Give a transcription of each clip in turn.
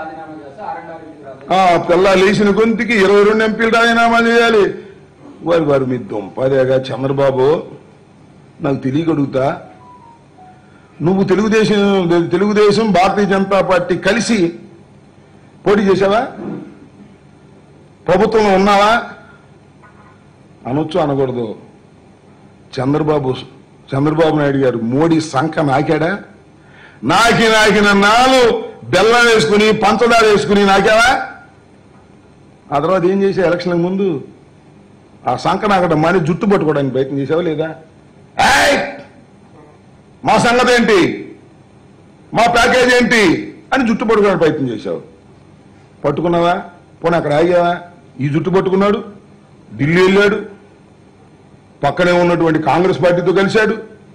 రాజీనామా చేస్తే ఆర్ఎండ్ఆర్కి రాదు ఆ పిల్ల లేచిన గొంతుకి ఇరవై రెండు ఎంపీలు రాజీనామా చేయాలి వారు వారు మీ దుంపదేగా చంద్రబాబు నాకు తెలియగడుగుతా నువ్వు తెలుగుదేశం తెలుగుదేశం భారతీయ జనతా పార్టీ కలిసి పోటీ చేసావా ప్రభుత్వంలో ఉన్నావా అనొచ్చు అనకూడదు చంద్రబాబు చంద్రబాబు నాయుడు గారు మోడీ సంఖ నాకాడా నాకి నాకిన నాలు బెల్లం వేసుకుని పంచదార వేసుకుని నాకావా ఆ తర్వాత ఏం చేసా ఎలక్షన్ ముందు ఆ సంఖ నాకడం మాని జుట్టు పట్టుకోవడానికి ప్రయత్నం చేసావా లేదా ఏయ్! మా సంగతి ఏంటి మా ప్యాకేజ్ ఏంటి అని జుట్టు పట్టుకోవడానికి ప్రయత్నం చేశావు పట్టుకున్నావా పోనీ అక్కడ ఆగావా ఈ జుట్టు పట్టుకున్నాడు ఢిల్లీ వెళ్ళాడు పక్కనే ఉన్నటువంటి కాంగ్రెస్ పార్టీతో కలిశాడు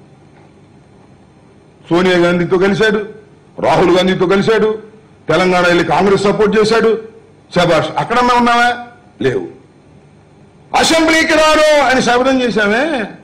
సోనియా గాంధీతో కలిశాడు రాహుల్ గాంధీతో కలిశాడు తెలంగాణ వెళ్ళి కాంగ్రెస్ సపోర్ట్ చేశాడు శబాష్ అక్కడన్నా ఉన్నావా లేవు అసెంబ్లీకి రాను అని శపథం చేశామే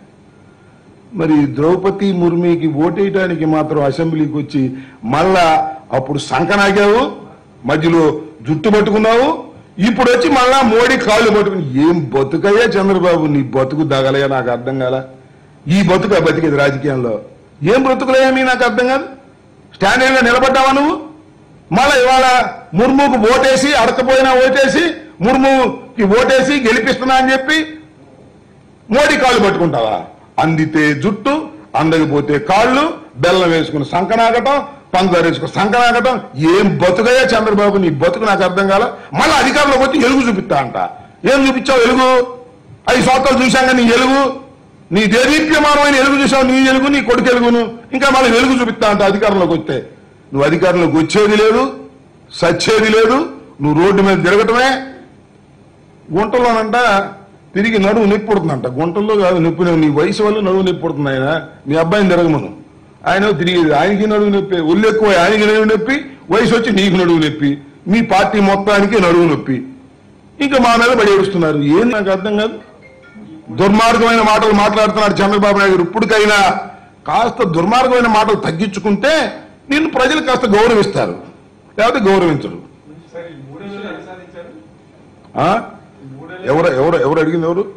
మరి ద్రౌపది ముర్మికి ఓటేయటానికి మాత్రం అసెంబ్లీకి వచ్చి మళ్ళా అప్పుడు సంకనాగావు మధ్యలో జుట్టు పట్టుకున్నావు ఇప్పుడు వచ్చి మళ్ళా మోడీ కాళ్ళు పట్టుకుని ఏం బతుకయ్యా చంద్రబాబు నీ బతుకు దగలయ్యా నాకు అర్థం కాల ఈ బతుక బతికేది రాజకీయంలో ఏం బ్రతుకులయ్యా మీ నాకు అర్థం కాదు స్టాండర్డ్ గా నిలబడ్డావా నువ్వు మళ్ళా ఇవాళ ముర్ముకు ఓటేసి అడకపోయినా ఓటేసి ముర్ముకి ఓటేసి గెలిపిస్తున్నా అని చెప్పి మోడీ కాళ్ళు పట్టుకుంటావా అందితే జుట్టు అందకపోతే కాళ్ళు బెల్లం వేసుకుని సంకనాగటం పంచదార వేసుకుని సంకనాగటం ఏం బతుకయ్యా చంద్రబాబు నీ బతుకు నాకు అర్థం కాల మళ్ళీ అధికారంలోకి వచ్చి ఎలుగు చూపిస్తా అంట ఏం చూపించావు ఎలుగు ఐదు సంవత్సరాలు చూశాక నీ ఎలుగు నీ దేదీప్యమానమైన ఎలుగు చూసావు నీ ఎలుగు నీ కొడుకు ఎలుగును ఇంకా మళ్ళీ వెలుగు చూపిస్తా అంట అధికారంలోకి వస్తే నువ్వు అధికారంలోకి వచ్చేది లేదు సచ్చేది లేదు నువ్వు రోడ్డు మీద తిరగటమే గుంటలోనంట తిరిగి నడువు నొప్పి పుడుతుందంట గుంటల్లో కాదు నొప్పి నీ వయసు వల్ల నడువు నొప్పి పుడుతుంది ఆయన మీ అబ్బాయిని తిరగమను ఆయన తిరిగి ఆయనకి నడువు నొప్పి ఒళ్ళు ఎక్కువ ఆయనకి నడువు నొప్పి వయసు వచ్చి నీకు నడువు నొప్పి మీ పార్టీ మొత్తానికి నడువు నొప్పి ఇంకా మా మీద పడి ఏడుస్తున్నారు ఏం నాకు అర్థం కాదు దుర్మార్గమైన మాటలు మాట్లాడుతున్నాడు చంద్రబాబు నాయుడు గారు ఇప్పటికైనా కాస్త దుర్మార్గమైన మాటలు తగ్గించుకుంటే నిన్ను ప్రజలు కాస్త గౌరవిస్తారు లేకపోతే గౌరవించరు సార్ ఈ మూడేళ్ళు ఎలా సాధించారు ఆ? ఈ మూడేళ్ళు ఎవరు ఎవరు ఎవరు అడిగింది ఎవరు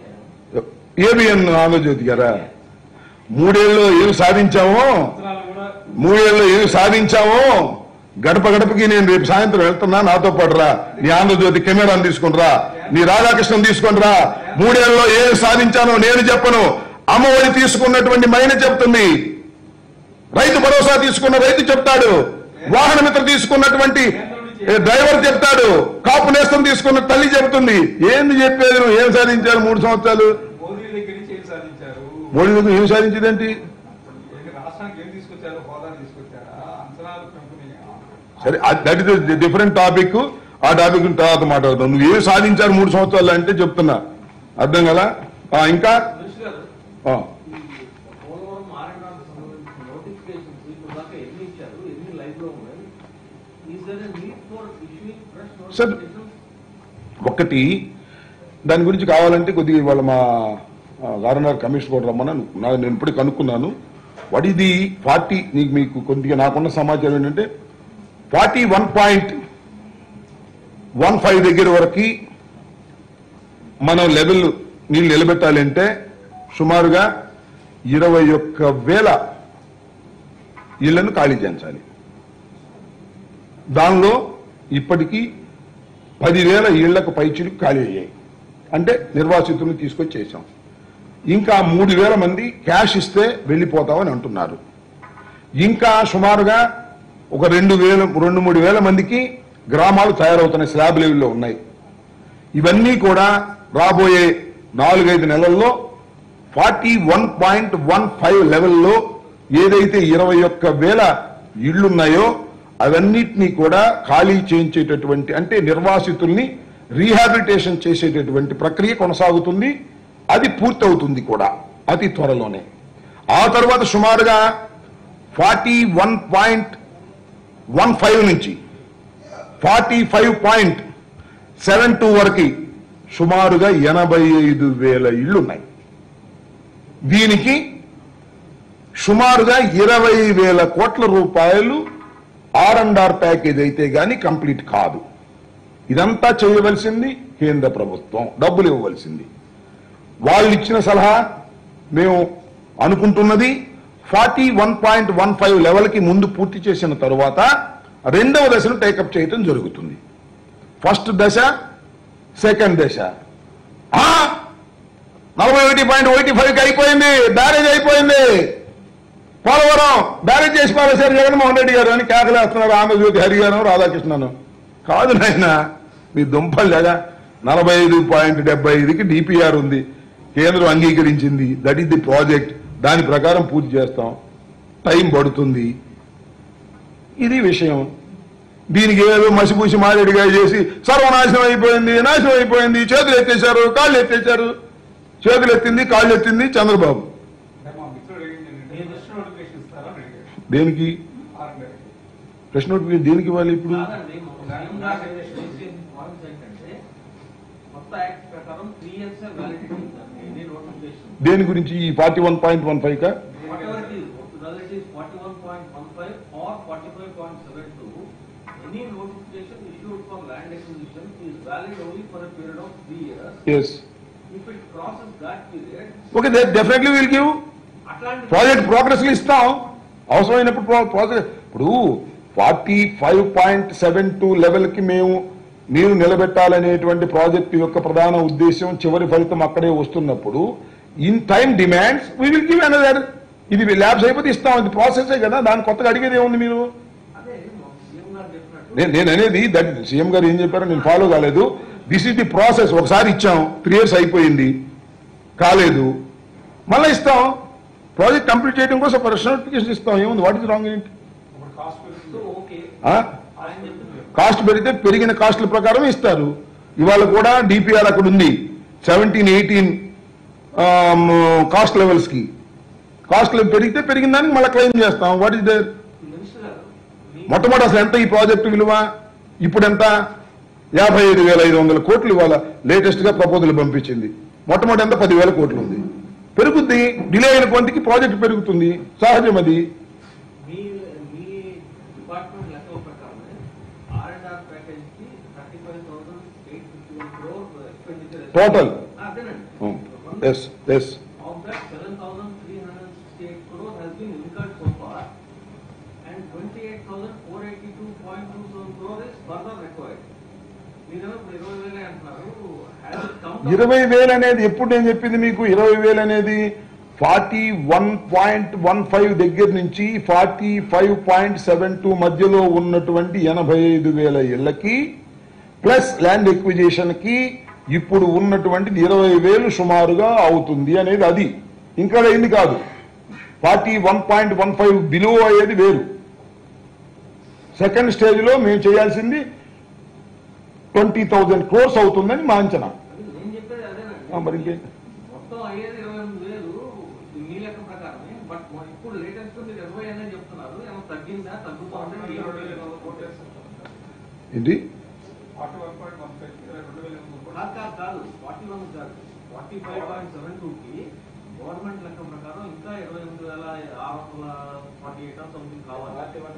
ఏబిఎన్ ఆంధ్రజ్యోతి గారా మూడేళ్ళు ఏమి సాధించామో సంవత్సరాలు కూడా మూడేళ్ళు ఏమి సాధించామో గడప గడపకి నేను రేపు సాయంత్రం వెళ్తున్నా నాతో పాటు రా నీ ఆంధ్రజ్యోతి కెమెరాను తీసుకునిరా నీ రాధాకృష్ణన్ తీసుకునిరా మూడేళ్ళలో ఏమి సాధించానో నేను చెప్పను అమ్మఒడి తీసుకున్నటువంటి మైన చెప్తుంది రైతు భరోసా తీసుకున్న రైతు చెప్తాడు వాహన మిత్ర తీసుకున్నటువంటి ఏ, డ్రైవర్ చెప్తాడు కాపు నేస్తం తీసుకున్న తల్లి చెబుతుంది ఏంది చెప్పేది నువ్వు ఏం సాధించారు మూడు సంవత్సరాలు మోదీ దగ్గర నుంచి ఏం సాధించారు మోడీ దగ్గర ఏం సాధించిందేంటి ఏంటి రాష్ట్రానికి ఏం తీసుకొచ్చారు హోదా తీసుకొచ్చారా అంచనాలు పెంపుని సరే దట్ ఇస్ డిఫరెంట్ టాపిక్ ఆ టాపిక్ తర్వాత మాట్లాడదాం నువ్వు ఏం సాధించారు మూడు సంవత్సరాలు అంటే చెప్తున్నా అర్థం కదా ఆ, ఇంకా సురేష్ గారు ఆ, పోలవరం ఆర్ఎండ్ఆర్ సంబంధించిన నోటిఫికేషన్స్ ఇప్పుడు దాకా ఎన్ని ఇచ్చారు ఎన్ని లైవ్ లో ఉన్నాయి is there need for issuing fresh Sir. Notifications ఒకటి దాని గురించి కావాలంటే కొద్దిగా ఇవాళ మా గార్డనర్ కమిషన్ కూడా రమ్మని నా నేను ఇప్పుడే కనుక్కున్నాను వాట్ ఇది ఫార్టీ నీకు మీకు కొద్దిగా నాకున్న సమాచారం ఏంటంటే forty one point one five దగ్గర వరకు మనం లెవెల్ నీళ్ళు నిలబెట్టాలంటే సుమారుగా ఇరవై ఒక్క వేల ఇళ్లను ఖాళీ చేయించాలి దానిలో ఇప్పటికీ పదివేల ఇళ్లకు పైచిలు ఖాళీ అయ్యాయి అంటే నిర్వాసితులను తీసుకొచ్చి చేశాం ఇంకా మూడు వేల మంది క్యాష్ ఇస్తే వెళ్ళిపోతామని అంటున్నారు ఇంకా సుమారుగా ఒక రెండు వేల రెండు మూడు వేల మందికి గ్రామాలు తయారవుతున్న స్లాబ్ లెవెల్లో ఉన్నాయి ఇవన్నీ కూడా రాబోయే నాలుగైదు నెలల్లో forty one point one five లెవెల్లో ఏదైతే ఇరవై ఒక్క వేల ఇళ్లున్నాయో అవన్నిటినీ కూడా ఖాళీ చేయించేటటువంటి అంటే నిర్వాసితుల్ని రీహాబిలిటేషన్ చేసేటటువంటి ప్రక్రియ కొనసాగుతుంది అది పూర్తవుతుంది కూడా అతి త్వరలోనే ఆ తర్వాత సుమారుగా forty one point one five నుంచి forty five point seven two వరకు సుమారుగా ఎనభై ఐదు వేల ఇళ్లున్నాయి దీనికి సుమారుగా ఇరవై వేల కోట్ల రూపాయలు ఆర్ అండ్ ఆర్ ప్యాకేజ్ అయితే గాని కంప్లీట్ కాదు ఇదంతా చేయవలసింది కేంద్ర ప్రభుత్వం డబ్బులు ఇవ్వవలసింది వాళ్ళు ఇచ్చిన సలహా మేము అనుకుంటున్నది forty one point one five లెవెల్కి ముందు పూర్తి చేసిన తరువాత రెండవ దశను టేకప్ చేయటం జరుగుతుంది ఫస్ట్ దశ సెకండ్ దశ ఆ, నలభై ఒకటి పాయింట్ ఒకటి ఫైవ్కి అయిపోయింది బ్యారేజ్ అయిపోయింది పోలవరం బ్యారేజ్ చేసి పారేశారు జగన్మోహన్ రెడ్డి గారు అని కేకలేస్తున్నారు ఆంధ్రజ్యోతి హరి గారు రాధాకృష్ణను కాదు నాయన మీ దుంపలు లేదా నలభై ఐదు పాయింట్ డెబ్బై ఐదుకి డిపిఆర్ ఉంది కేంద్రం అంగీకరించింది దట్ ఈస్ ది ప్రాజెక్ట్ దాని ప్రకారం పూర్తి చేస్తాం టైం పడుతుంది ఇది విషయం దీనికి ఏదో మసిపూసి మారేడుగా చేసి సర్వనాశనం అయిపోయింది నాశనం అయిపోయింది చేతులు ఎత్తేశారు కాళ్ళు ఎత్తేశారు చేతులు ఎత్తింది కాళ్ళు ఎత్తింది చంద్రబాబు అంటే మా మిత్రుడు అడిగింది ఏంటంటే ప్రశ్న నోటిఫికేషన్ ఇస్తారా అని అడిగాడు దేనికి ఆర్ అండ్ ఆర్. ప్రశ్న నోటిఫికేషన్ దేనికి ఇవ్వాలి ఇప్పుడు కాదండి సీఎం గారు చేసిన పాయింట్స్ ఏంటంటే కొత్త యాక్ట్ ప్రకారం త్రీ ఇయర్స్ వ్యాలిడిటీ ఉందండి ఎన్ని నోటిఫికేషన్ దేని గురించి ఈ forty one point one five కా whatever it is, whether it is forty-one point one five or forty-five point seven two, any notification issued for land acquisition is valid only for a period of three years. Yes If it crosses that period, okay definitely will give అట్లాంటి. Project progress ఇస్తాం అవసరమైనప్పుడు pro- project ఇప్పుడు forty five point seven two లెవెల్కి మేము నీరు నిలబెట్టాలనేటువంటి project యొక్క ప్రధాన ఉద్దేశం చివరి ఫలితం అక్కడే వస్తున్నప్పుడు in time demands we will give another ఇది ల్యాబ్స్ అయిపోతే ఇస్తాం ఇది ప్రాసెసే కదా దాని కొత్తగా అడిగేది ఏముంది మీరు అదే సీఎం గారు చెప్పినట్టు. నేను నేను అనేది దట్ సీఎం గారు ఏం చెప్పారో నేను ఫాలో కాలేదు దిస్ ఇస్ ది ప్రాసెస్ ఒకసారి ఇచ్చాం త్రీ ఇయర్స్ అయిపోయింది కాలేదు మళ్ళీ ఇస్తాం ప్రాజెక్ట్ కంప్లీట్ చేయడం కోసం పర్సనల్ నోటిఫికేషన్ ఇస్తాం ఏముంది వాట్ ఇస్ రాంగ్ ఏంటి ఇప్పుడు కాస్ట్ పెరుగుతుంది So, okay, ఆ? ఆయన చెప్తున్నారు. కాస్ట్ పెరిగితే పెరిగిన కాస్ట్ల ప్రకారం ఇస్తారు ఇవాళ కూడా డిపిఆర్ అక్కడ ఉంది సెవెంటీన్ ఎయిటీన్ కాస్ట్ లెవెల్స్ కి కాస్ట్ పెరిగితే పెరిగిన దానికి మళ్ళీ క్లెయిమ్ చేస్తాం వాట్ ఇస్ దేర్ మినిస్టర్ గారు, మీ- మొట్టమొదటి అసలు ఎంత ఈ ప్రాజెక్టు విలువ ఇప్పుడు ఎంత యాభై ఐదు వేల ఐదు వందల కోట్లు ఇవాళ లేటెస్ట్ గా ప్రపోజల్ పంపించింది మొట్టమొదటి ఎంత పదివేల కోట్లు ఉంది పెరుగుద్ది డిలే అయిన కొంతకి ప్రాజెక్ట్ పెరుగుతుంది సహజం అది మీ మీ డిపార్ట్మెంట్ లెక్కల ప్రకారమే ఆర్ అండ్ ఆర్ ప్యాకేజ్ కి thirty five thousand eight fifty one crore expenditure Total. అదేనండి yes yes Of that, seven thousand three hundred sixty-eight crore has been incurred so far, and twenty-eight thousand four eighty-two point two seven crore is further required. మీరేమో ఇప్పుడు ఇరవై వేలే అంటున్నారు, has it come down? ఇరవై వేలు అనేది ఎప్పుడు నేను చెప్పింది మీకు ఇరవై వేలు అనేది forty one point one five దగ్గర నుంచి forty five point seven two మధ్యలో ఉన్నటువంటి ఎనభై ఐదు వేల ఇళ్లకి ప్లస్ ల్యాండ్ ఎక్విజిషన్ కి ఇప్పుడు ఉన్నటువంటిది ఇరవై వేలు సుమారుగా అవుతుంది అనేది అది ఇంకా అయింది కాదు forty one point one five below అయ్యేది వేరు సెకండ్ స్టేజ్ లో మేము చేయాల్సింది ట్వంటీ థౌజండ్ క్రోర్స్ అవుతుందని మా అంచనా అది నేను చెప్పేది అదేనండి. ఆ, మరి ఇంకేం? మొత్తం అయ్యేది ఇరవై ఎనిమిది వేలు మీ లెక్క ప్రకారమే బట్ ఇప్పుడు లేటెస్ట్ మీరు ఇరవై అని చెప్తున్నారు ఏమో తగ్గిందా తగ్గుతా ఉంటే మీ ఇరవై వేల కోట్లు వేస్తారు. ఏంటి forty one point one five రెండు వేల ఎనిమిది వందల కాదు కాదు కాదు ఫార్టీ వన్ కాదు forty five point seven two కి గవర్నమెంట్ లెక్క ప్రకారం ఇంకా ఇరవై ఎనిమిది వేల ఆరు వందల ఫార్టీ ఎయిట్ సంథింగ్ కావాలి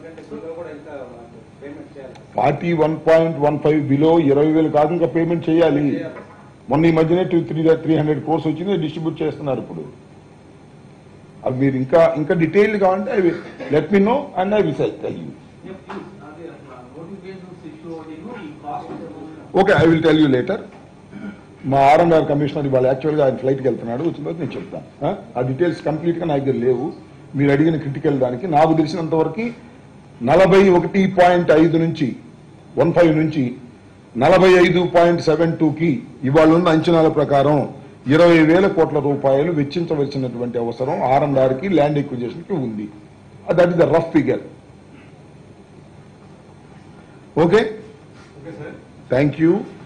forty one point one five below ఇరవై వేలు కాదు ఇంకా పేమెంట్ చేయాలి మొన్న ఈ మధ్యనే two three three hundred crores వచ్చింది డిస్ట్రిబ్యూట్ చేస్తున్నారు ఇప్పుడు అవి మీరు ఇంకా ఇంకా డీటెయిల్ కావాలంటే అవి let me know and I will tell you please అది నోటిఫికేషన్స్ ఇష్యూ ఒకటి ఈ cost okay I will tell you later మా ఆర్ఎంఆర్ కమిషనర్ ఇవాళ యాక్చువల్గా ఆయన ఫ్లైట్కి వెళ్తున్నాడు వచ్చిన తర్వాత నేను చెప్తాను ఆ? ఆ డీటెయిల్స్ కంప్లీట్గా నా దగ్గర లేవు మీరు అడిగిన క్రిటికల్ దానికి నాకు తెలిసినంత వరకు నలభై ఒకటి పాయింట్ ఐదు నుంచి వన్ ఫైవ్ నుంచి నలభై ఐదు పాయింట్ సెవెన్ టూకి ఇవాళ ఉన్న అంచనాల ప్రకారం ఇరవై వేల కోట్ల రూపాయలు వెచ్చించవలసినటువంటి అవసరం ఆర్ అండ్ ఆర్కి ల్యాండ్ ఎక్విజేషన్కి ఉంది that is the rough figure okay okay sir thank you